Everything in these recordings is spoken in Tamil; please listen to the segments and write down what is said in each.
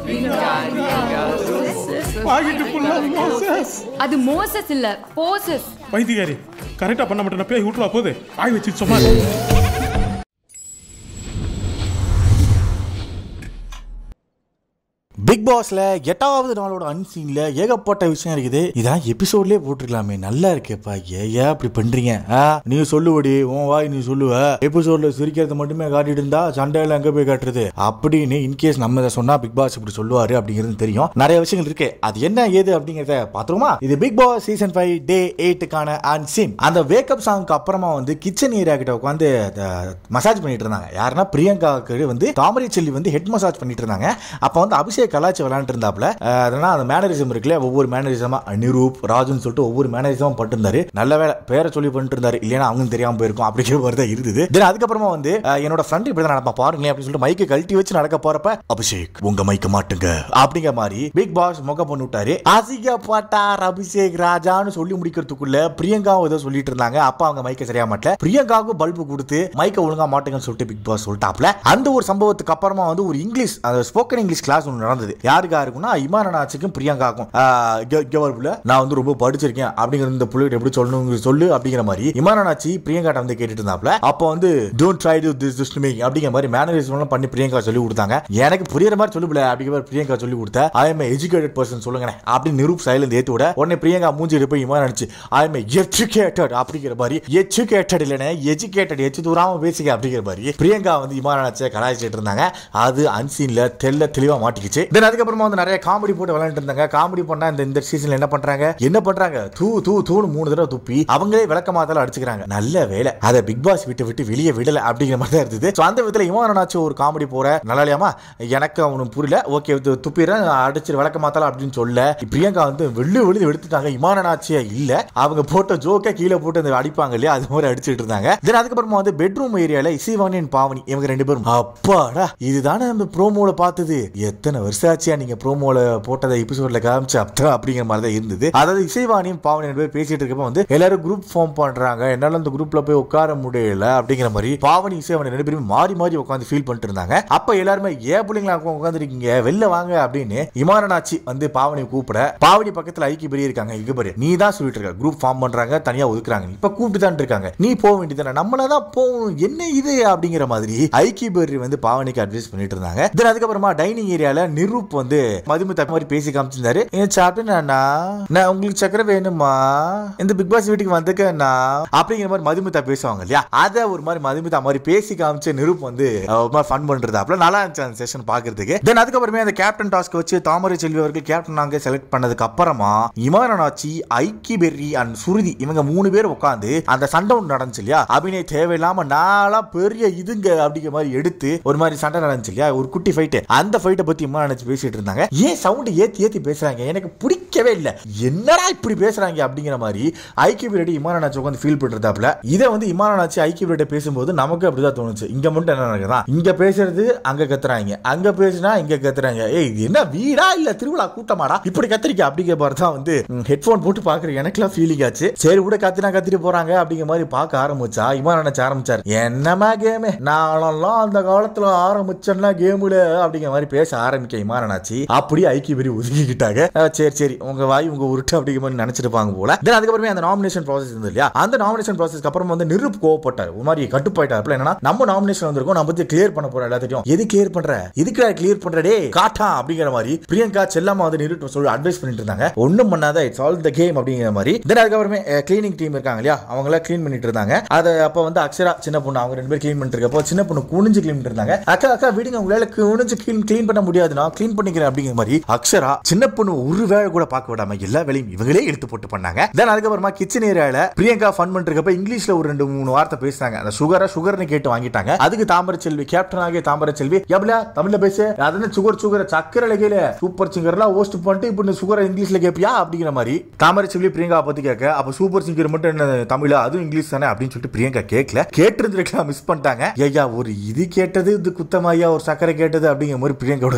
பாக்கெட்டு ஃபுல்லா மோசஸ் அது மோசஸ் இல்ல போசஸ் வைத்தியாரி கரெக்டா பண்ண மாட்டேன் பேய் விட்டுருவா போகுது வாய் வச்சு சும்மா பிக் பாஸ்ல எட்டாவது நாளோட அன்சீன்ல ஏகப்பட்ட விஷயம் இருக்குது இதான் எபிசோட்லயே போட்டுருக்கலாமே நல்லா இருக்கேப்பா ஏயா அப்படி பண்றீங்க ஆ, நீ சொல்லுவடி உன் வாய் நீ சொல்லுவ எபிசோட்ல சிரிக்கிறது மட்டுமே காட்டிட்டு இருந்தா சண்டையில எங்க போய் காட்டுறது அப்படின்னு இன்கேஸ் நம்ம இதை சொன்னா பிக் பாஸ் இப்படி சொல்லுவாரு அப்படிங்கிறது தெரியும் நிறைய விஷயங்கள் இருக்கு அது என்ன ஏது அப்படிங்கறத பாத்துருமா இது Bigg Boss season five day எயிட்டுக்கான அன்சீன் அந்த வேக்கப் சாங்க்கு அப்புறமா வந்து கிச்சன் ஏரியா கிட்ட உட்காந்து மசாஜ் பண்ணிட்டு இருந்தாங்க யாருன்னா பிரியங்காவுக்கு வந்து தாமரை செல்வி வந்து ஹெட் மசாஜ் பண்ணிட்டு இருந்தாங்க அப்ப வந்து அபிஷேக் கலாச்சி விளையாண்டு இருந்தாப்ல அஹ், அதனால அந்த மேனரிசம் இருக்குல்ல ஒவ்வொரு மேனரிசமா நிரூப் ராஜுன்னு சொல்லிட்டு ஒவ்வொரு மேனரிசமும் பட்டு இருந்தாரு நல்ல வேலை பேரை சொல்லி பண்ணிட்டு இருந்தாரு இல்லைன்னா அவங்க தெரியாம போயிருக்கும் அப்படிங்கிற மாதிரி தான் இருந்தது தென் அதுக்கப்புறமா வந்து அஹ், என்னோட ஃப்ரெண்ட் இப்படி தான் நடப்பான் பாருங்களேன் அப்படின்னு சொல்லிட்டு மைக்கை கழட்டி வச்சு நடக்க போறப்ப அபிஷேக் உங்க மைக்க மாட்டுங்க அப்படிங்கிற மாதிரி பிக் பாஸ் முக பண்ணி விட்டாரு அசிங்கப்பட்டார் அபிஷேக் ராஜான்னு சொல்லி முடிக்கிறதுக்குள்ள பிரியங்காவும் ஏதோ சொல்லிட்டு இருந்தாங்க அப்பா அவங்க மைக்க சரியா மாட்டல பிரியங்காவுக்கு பல்பு கொடுத்து மைக்க ஒழுங்கா மாட்டுங்கன்னு சொல்லிட்டு பிக் பாஸ் சொல்லிட்டாப்ல அந்த ஒரு சம்பவத்துக்கு அப்புறமா வந்து ஒரு இங்கிலீஷ் அந்த ஸ்போக்கன் இங்கிலீஷ் கிளாஸ் ஒன்று நடந்தது யாருக்கா இருக்கும்னா இமானாச்சுக்கும் பிரியங்காக்கும் ஆஹ் இங்க- இங்க ஒரு புள்ள நான் வந்து ரொம்ப படிச்சிருக்கேன் அப்படிங்கிற இந்த புள்ளிகிட்ட எப்படி சொல்லணும் சொல்லு அப்படிங்கிற மாதிரி இமானாச்சி பிரியங்காட்ட வந்து கேட்டுட்டு இருந்தாப்ல அப்போ வந்து don't try to this this me அப்படிங்கிற மாதிரி மேனரிசம் பண்ணி பிரியங்கா சொல்லி கொடுத்தாங்க எனக்கு புரியுற மாதிரி சொல்லுபில அப்படிங்கிற மாதிரி பிரியங்கா சொல்லி கொடுத்த ஐ எம் எஜுகேட்டட் பர்சன் சொல்லுங்க அப்படின்னு நிரூப் சைலண்ட் ஏத்து விட உடனே பிரியங்கா மூஞ்சி போய் இமான் நினைச்சு ஐ எம் எஜுகேட்டட் அப்படிங்கிற மாதிரி எஜுகேட்டட் இல்லைன்னு எஜுகேட்டட் எச்சு தூராம பேசுங்க அப்படிங்கிற மாதிரி பிரியங்கா வந்து இமான் நினைச்ச கலாய்ச்சிட்டு இருந்தாங்க அது அன்சீன்ல தெல்ல தெளிவா மாட்டிக்கிச்சு தென் அதுக்கப்புறமா வந்து நிறைய காமெடி போட்டு விளையாண்டு இருந்தாங்க காமெடி பண்ணா இந்த இந்த சீசன்ல என்ன பண்றாங்க என்ன பண்றாங்க தூ தூ தூன்னு மூணு தடவை துப்பி அவங்களே விளக்க மாத்தால அடிச்சுக்கிறாங்க நல்ல வேலை அதை பிக் பாஸ் விட்டு விட்டு வெளியே விடல அப்படிங்கிற மாதிரி தான் இருந்தது ஸோ அந்த விதத்துல இமானாச்சும் ஒரு காமெடி போற நல்லா இல்லையாமா எனக்கு அவனுக்கு புரியல ஓகே துப்பிடுறேன் அடிச்சு விளக்க மாத்தால அப்படின்னு சொல்ல பிரியங்கா வந்து வெள்ளு வெள்ளு எடுத்துட்டாங்க இமானாச்சியா இல்ல அவங்க போட்ட ஜோக்கை கீழே போட்டு அந்த அடிப்பாங்க இல்லையா அது மாதிரி அடிச்சிட்டு இருந்தாங்க தென் அதுக்கப்புறமா வந்து பெட்ரூம் ஏரியால இசைவாணி and பாவனி இவங்க ரெண்டு பேரும் அப்பாடா இதுதானே நம்ம ப்ரோமோல பார்த்தது எத்தனை வருஷம் ஆச்சியா நீங்க ப்ரோமோல போட்டதை எபிசோட்ல காமிச்சு அப்பா அப்படிங்கிற மாதிரி தான் இருந்தது அதாவது இசைவாணியும் பாவனி ரெண்டு பேர் பேசிட்டு இருக்கப்ப வந்து எல்லாரும் குரூப் ஃபார்ம் பண்றாங்க என்னால அந்த குரூப்ல போய் உட்கார முடியல அப்படிங்கிற மாதிரி பாவனி இசைவாணி ரெண்டு பேரும் மாறி மாறி உட்காந்து ஃபீல் பண்ணிட்டு இருந்தாங்க அப்ப எல்லாருமே ஏன் பிள்ளைங்களா உட்காந்துருக்கீங்க வெளில வாங்க அப்படின்னு இமாரனாச்சி வந்து பாவனி கூப்பிட பாவனி பக்கத்துல ஐக்கி பெரிய இருக்காங்க இங்க பாரு நீ தான் சொல்லிட்டு இருக்க குரூப் ஃபார்ம் பண்றாங்க தனியா ஒதுக்குறாங்க இப்ப கூப்பிட்டு தான் இருக்காங்க நீ போக வேண்டியதானே நம்மள தான் போகணும் என்ன இது அப்படிங்கிற மாதிரி ஐக்கி பெர்ரி வந்து பாவனிக்கு அட்வைஸ் பண்ணிட்டு இருந்தாங்க தென் அதுக்கப்புறமா டைனிங் ஏரியால நிரூப் வந்து மதுமிதா மாதிரி பேசி காமிச்சிருந்தாரு "ஏன் சாப்பிட்டேனா நான் உங்களுக்கு சக்கரை வேணுமா இந்த பிக் பாஸ் வீட்டுக்கு வந்துக்கண்ணா அப்படிங்கிற மாதிரி மதுமிதா பேசுவாங்க இல்லையா அதை ஒரு மாதிரி மதுமிதா மாதிரி பேசி காமிச்ச நிரூப் வந்து அஹ், ஒரு மாதிரி ஃபன் பண்றது அப்பல நல்லா இருந்துச்சு அந்த செஷன் பாக்குறதுக்கு தென் அதுக்கப்புறமே அந்த கேப்டன் டாஸ்க் வச்சு தாமரை செல்வி அவர்கள் கேப்டன் நாங்க செலக்ட் பண்ணதுக்கு அப்புறமா இமானாச்சி ஐக்கி பெர்ரி அண்ட் சுருதி இவங்க மூணு பேர் உட்காந்து அந்த சண்டை ஒன்று நடந்துச்சு இல்லையா அபிநய் தேவையில்லாம நாளா பெரிய இதுங்க அப்படிங்கிற மாதிரி எடுத்து ஒரு மாதிரி சண்டை நடந்துச்சு இல்லையா ஒரு குட்டி ஃபைட்டு அந்த ஃபைட்டை பத்தி இம்மா நினைச்சு பேசிட்டு இருந்தாங்க ஏன் சவுண்ட் ஏத்தி ஏத்தி பேசுறாங்க எனக்கு பிடிக்கவே இல்லை என்னடா இப்படி பேசுறாங்க அப்படிங்கிற மாதிரி ஐக்கிய பீரியட் இமானாச்சி உட்காந்து ஃபீல் பண்றதாப்ல இதை வந்து இமானாச்சி ஐக்கிய பீரியட் பேசும்போது நமக்கு அப்படிதான் தோணுச்சு இங்க மட்டும் என்ன நடக்குதா இங்க பேசுறது அங்க கத்துறாங்க அங்க பேசுனா இங்க கத்துறாங்க ஏய் இது என்ன வீடா இல்ல திருவிழா கூட்டமாடா இப்படி கத்திரிக்க அப்படிங்கிற மாதிரி தான் வந்து ஹெட்ஃபோன் போட்டு பாக்குற எனக்குலாம் ஃபீலிங் ஆச்சு சரி விட கத்தினா கத்திட்டு போறாங்க அப்படிங்கிற மாதிரி பார்க்க ஆரம்பிச்சா இமான் நினைச்சு ஆரம்பிச்சாரு என்னமா கேமு நாளெல்லாம் அந்த காலத்துல ஆரம்பிச்சேன்னா கேமுல அப்படிங்கிற மாதிரி பேச ஆரம்பிக்க இமானாச்சு அப்படியே ஐக்கிய பெரிய ஒதுக்கிக்கிட்டாங்க அஹ் சரி சரி உங்க வாய் உங்க உருட்டு அப்படிங்கிற மாதிரி நினைச்சிருப்பாங்க போல தென் அதுக்கப்புறமே அந்த நாமினேஷன் ப்ராசஸ் இருந்தது இல்லையா அந்த நாமினேஷன் ப்ராசஸ்க்கு அப்புறம் வந்து நிருப் கோவப்பட்டார் ஒரு மாதிரி கட்டுப்பாயிட்டார் என்னன்னா நம்ம நாமினேஷன் வந்திருக்கோம் நம்ம பத்தி கிளியர் பண்ண போறோம் எல்லாத்தையும் எது கிளியர் பண்ற எதுக்கு கிளியர் பண்ற டே காட்டா அப்படிங்கிற மாதிரி பிரியங்கா செல்லாம வந்து நிருப் சொல்லி அட்வைஸ் பண்ணிட்டு இருந்தாங்க ஒண்ணும் பண்ணாத இட்ஸ் ஆல் த கேம் அப்படிங்கிற மாதிரி தென் அதுக்கப்புறமே கிளீனிங் டீம் இருக்காங்க இல்லையா அவங்க எல்லாம் க்ளீன் பண்ணிட்டு இருந்தாங்க அதை அப்ப வந்து அக்ஷரா சின்ன பொண்ணு அவங்க ரெண்டு பேரும் க்ளீன் பண்ணிட்டு இருக்கப்போ சின்ன பொண்ணு குனிஞ்சு க்ளீன் பண்ணிட்டு இருந்தாங்க அக்கா அக்கா விடுங்க உங்களால குனிஞ்சு க்ளீன் க்ளீன் பண்ண முடியாது நான் க்ளீன் பண்ணிக்கிறேன் அப்படிங்கிற மாதிரி அக்ஷரா சின்ன பொண்ணு ஒரு வேலை கூட பார்க்க விடாம எல்லா வேலையும் இவங்களே எடுத்து போட்டு பண்ணாங்க தென் அதுக்கப்புறமா கிச்சன் ஏரியால பிரியங்கா ஃபன் பண்ணிருக்கப்ப இங்கிலீஷ்ல ஒரு ரெண்டு மூணு வார்த்தை பேசுறாங்க அந்த சுகரை சுகர்னு கேட்டு வாங்கிட்டாங்க அதுக்கு தாமரை செல்வி கேப்டன் ஆகிய தாமரை செல்வி எவ்வளோ தமிழ்ல பேசு அதன சுகர் சுகர் சக்கரை லகையில சூப்பர் சிங்கர்லாம் ஹோஸ்ட் பண்ணிட்டு இப்போ இந்த சுகரை இங்கிலீஷ்ல கேப்பியா அப்படிங்கிற மாதிரி தாமரை செல்வி பிரியங்கா பத்தி கேட்க அப்ப சூப்பர் சிங்கர் மட்டும் என்ன தமிழா அதுவும் இங்கிலீஷ் தானே அப்படின்னு சொல்லிட்டு பிரியங்கா கேட்கல கேட்டிருந்திருக்கலாம் மிஸ் பண்ணிட்டாங்க ஐயா ஒரு இது கேட்டது இது குத்தமாயா ஒரு சக்கரை கேட்டது அப்படிங்கிற மாதிரி பிரியங்காவோட ரியாக்ஷன்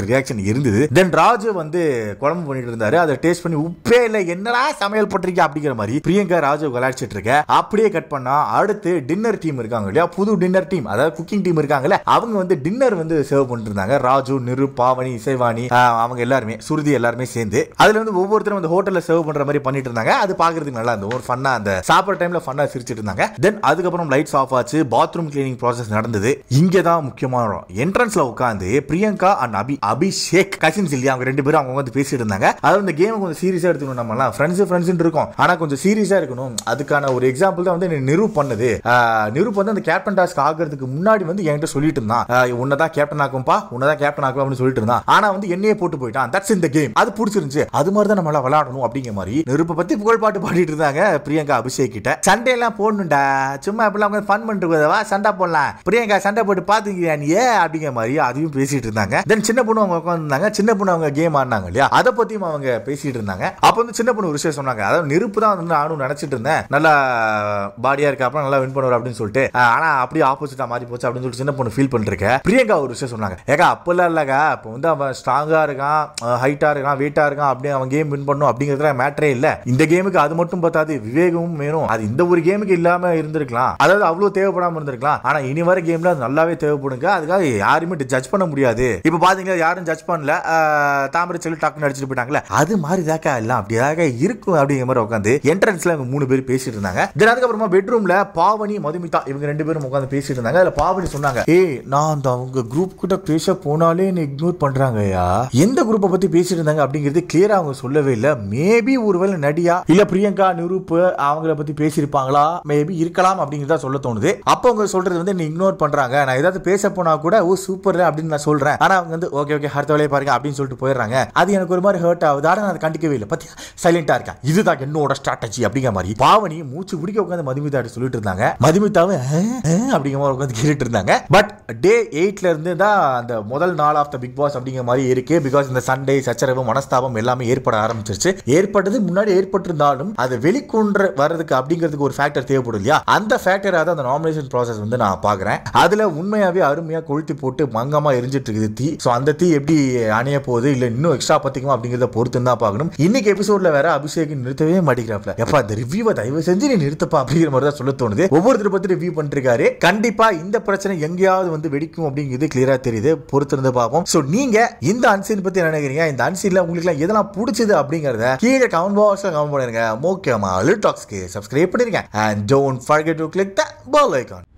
இருந்தது தென் ராஜு வந்து குழம்பு பண்ணிட்டு இருந்தாரு அதை டேஸ்ட் பண்ணி உப்பே இல்லை என்னடா சமையல் பண்றீங்க அப்படிங்கிற மாதிரி பிரியங்கா ராஜு விளையாடிச்சிட்டு இருக்க அப்படியே கட் பண்ணா அடுத்து டின்னர் டீம் இருக்காங்க இல்லையா புது டின்னர் டீம் அதாவது குக்கிங் டீம் இருக்காங்கல்ல அவங்க வந்து டின்னர் வந்து சர்வ் பண்ணிட்டு இருந்தாங்க ராஜு நிரு பாவனி இசைவாணி ஆஹ், அவங்க எல்லாருமே சுருதி எல்லாருமே சேர்ந்து அதுல வந்து ஒவ்வொருத்தரும் வந்து ஹோட்டல்ல சர்வ் பண்ற மாதிரி பண்ணிட்டு இருந்தாங்க அது பாக்குறதுக்கு நல்லா இருந்தது ஒரு ஃபன்னா அந்த சாப்பிட்ற டைம்ல ஃபன்னா சிரிச்சிட்டு இருந்தாங்க தென் அதுக்கப்புறம் லைட்ஸ் ஆஃப் ஆச்சு பாத்ரூம் கிளீனிங் ப்ராசஸ் நடந்தது இங்கே தான் முக்கியமான என்ட்ரன்ஸ்ல உட்காந்து பிரியங்கா அண்ட் அபி அபிஷேக் கசின்ஸ் இல்லையா அவங்க ரெண்டு பேரும் அவங்க வந்து பேசிட்டு இருந்தாங்க அதாவது இந்த கேம் கொஞ்சம் சீரியஸா எடுத்துக்கணும் நம்மலாம் ஃப்ரெண்ட்ஸ் ஃப்ரெண்ட்ஸ் இருக்கும் ஆனா கொஞ்சம் சீரியஸா இருக்கணும் அதுக்கான ஒரு எக்ஸாம்பிள் தான் வந்து நிரு பண்ணது ஆஹ், நிரு வந்து அந்த கேப்டன் டாஸ்க் ஆகிறதுக்கு முன்னாடி வந்து என்கிட்ட சொல்லிட்டு இருந்தான் ஆஹ், உன்னதான் கேப்டன் ஆக்கும்பா உன்னதான் கேப்டன் ஆக்கும் அப்படின்னு சொல்லிட்டு இருந்தான் ஆனா வந்து என்னையே போட்டு போயிட்டான் தட்ஸ் இந்த கேம் அது பிடிச்சிருந்துச்சு அது மாதிரி தான் நம்மளால விளையாடணும் அப்படிங்கிற மாதிரி நெருப்பை பத்தி புகழ் பாட்டு பாடிட்டு இருந்தாங்க பிரியங்கா அபிஷேக் கிட்ட சண்டை எல்லாம் போடணும்டா சும்மா இப்பெல்லாம் உட்காந்து ஃபன் பண்ணிட்டு இருக்கவா சண்டை போடலாம் பிரியங்கா சண்டை போட்டு பாத்துக்கிறியா நீ அப்படிங்கிற மாதிரி அதையும் பேசிட்டு இருந்தாங்க தென் சின்ன பொண்ணு அவங்க உட்காந்துருந்தாங்க சின்ன பொண்ணு அவங்க கேம் ஆடினாங்க இல்லையா அதை பத்தியும் அவங்க பேசிட்டு இருந்தாங்க அப்போ வந்து சின்ன பொண்ணு ஒரு விஷயம் சொன்னாங்க அதாவது நெருப்பு தான் வந்து நானும் நினைச்சிட்டு இருந்தேன் நல்லா பாடியா இருக்கா அப்புறம் நல்லா வின் பண்ணுவார் அப்படின்னு சொல்லிட்டு ஆஹ், ஆனா அப்படியே ஆப்போசிட்டா மாறி போச்சு அப்படின்னு சொல்லிட்டு சின்ன பொண்ணு ஃபீல் பண்ணிருக்க பிரியங்கா ஒரு விஷயம் சொன்னாங்க ஏக்கா அப்பெல்லாம் இல்லக்கா இப்போ வந்து அவன் ஸ்ட்ராங்கா இருக்கான் ஹைட்டா இருக்கான் வெயிட்டா இருக்கான் அப்படி அவன் கேம் வின் பண்ணும் அப்படிங்கிறதுல மேட்டரே இல்ல இந்த கேமுக்கு அது மட்டும் பார்த்தாது விவேகமும் வேணும் அது இந்த ஒரு கேமுக்கு இல்லாம இருந்திருக்கலாம் அதாவது அவ்வளவு தேவைப்படாம இருந்திருக்கலாம் ஆனா இனி வர கேம்ல அது நல்லாவே தேவைப்படுங்க அதுக்காக யாருமே ஜட்ஜ் பண்ண முடியாது இப்போ பாத்தீங்கன்னா யாரும் ஜட்ஜ் பண்ணல ஆஹ், தாமரை செல்லு டக்குன்னு அடிச்சுட்டு போயிட்டாங்களே அது மாதிரி தாக்கா எல்லாம் அப்படியாக இருக்கும் அப்படிங்கிற மாதிரி உட்காந்து என்ட்ரன்ஸ்ல அவங்க மூணு பேர் பேசிட்டு இருந்தாங்க தென் அதுக்கப்புறமா பெட்ரூம்ல பாவனி மதுமிதா இவங்க ரெண்டு பேரும் உட்காந்து பேசிட்டு இருந்தாங்க அதுல பாவனி சொன்னாங்க ஏய் நான் அந்த அவங்க குரூப் கிட்ட பேச போனாலே என்ன இக்னோர் பண்றாங்கய்யா எந்த குரூப்பை பத்தி பேசிட்டு இருந்தாங்க அப்படிங்கிறது கிளியரா அவங்க சொல்லவே இல்ல மேபி ஒருவேளை நடியா இல்ல பிரியங்கா நிரூப் அவங்கள பத்தி பேசியிருப்பாங்களா மேபி இருக்கலாம் அப்படிங்கிறதா சொல்ல தோணுது அப்ப அவங்க சொல்றது வந்து நீ இக்னோர் பண்றாங்க நான் ஏதாவது பேச போனா கூட ஓ சூப்பர் அப்படின்னு நான் சொல்றேன் ஆனா அவங்க வந்து ஓகே ஓகே அடுத்த வேலையை பாருங்க அப்படின்னு சொல்லிட்டு போயிடுறாங்க அது எனக்கு ஒரு மாதிரி ஹர்ட் ஆகுது ஆனா நான் அதை கண்டிக்கவே இல்லை பத்தி சைலண்டா இருக்கேன் இதுதான் என்னோட ஸ்ட்ராட்டஜி அப்படிங்கிற மாதிரி பாவனி மூச்சு பிடிக்க உட்காந்து மதுமிதா சொல்லிட்டு இருந்தாங்க மதுமிதாவும் "அஹ், அஹ்" அப்படிங்கிற மாதிரி உட்காந்து கேட்டுட்டு இருந்தாங்க பட் டே எயிட்ல இருந்து தான் அந்த முதல் நாள் ஆஃப் த பிக் பாஸ் அப்படிங்கிற மாதிரி இருக்கு பிகாஸ் இந்த சண்டே சச்சரவு மனஸ்தாபம் எல்லாமே ஏற்பட ஆரம்பிச்சிருச்சு ஏற்பட்டது முன்னாடி ஏற்பட்டிருந்தாலும் அது வெளிக்கொண்டு வர்றதுக்கு அப்படிங்கிறதுக்கு ஒரு ஃபேக்டர் தேவைப்படும் இல்லையா அந்த ஃபேக்டராக தான் அந்த நாமினேஷன் ப்ராசஸ் வந்து நான் பார்க்குறேன் அதுல உண்மையாவே அருமையா கொளுத்தி போட்டு மங்கமா எரிஞ்சிட்டு இருக்குது தீ ஸோ அந்த தீ எப்படி அணைய போகுது இல்ல இன்னும் எக்ஸ்ட்ரா பத்திக்குமா அப்படிங்கிறத பொறுத்து தான் பார்க்கணும் இன்னைக்கு எபிசோட்ல வேற அபிஷேக் நிறுத்தவே மாட்டேங்கிறாப்ல எப்பா இந்த ரிவ்யூவை தயவு செஞ்சு நீ நிறுத்தப்பா அப்படிங்கிற மாதிரி தான் சொல்ல தோணுது ஒவ்வொருத்தர் பத்தி ரிவ்யூ பண்ணிருக்காரு கண்டிப்பா இந்த பிரச்சனை எங்கேயாவது வந்து வெடிக்கும் அப்படிங்கிறது கிளியரா தெரியுது பொறுத்திருந்து பார்ப்போம் ஸோ நீங்க இந்த அன்சீன் பத்தி என்ன நினைக்கிறீங்க இந்த அன்சீன்ல உங்களுக்கு எல்லாம் எதெல்லாம் பிடிச்சது அப்படிங்கறத கீழே கமெண்ட் பாக்ஸ்ல கமெண்ட் பண்ணிருங்க முக்கியமா லிட் டாக்ஸ்க்கு சப்ஸ்கிரைப் பண்ணிருங்க and don't forget to click the bell icon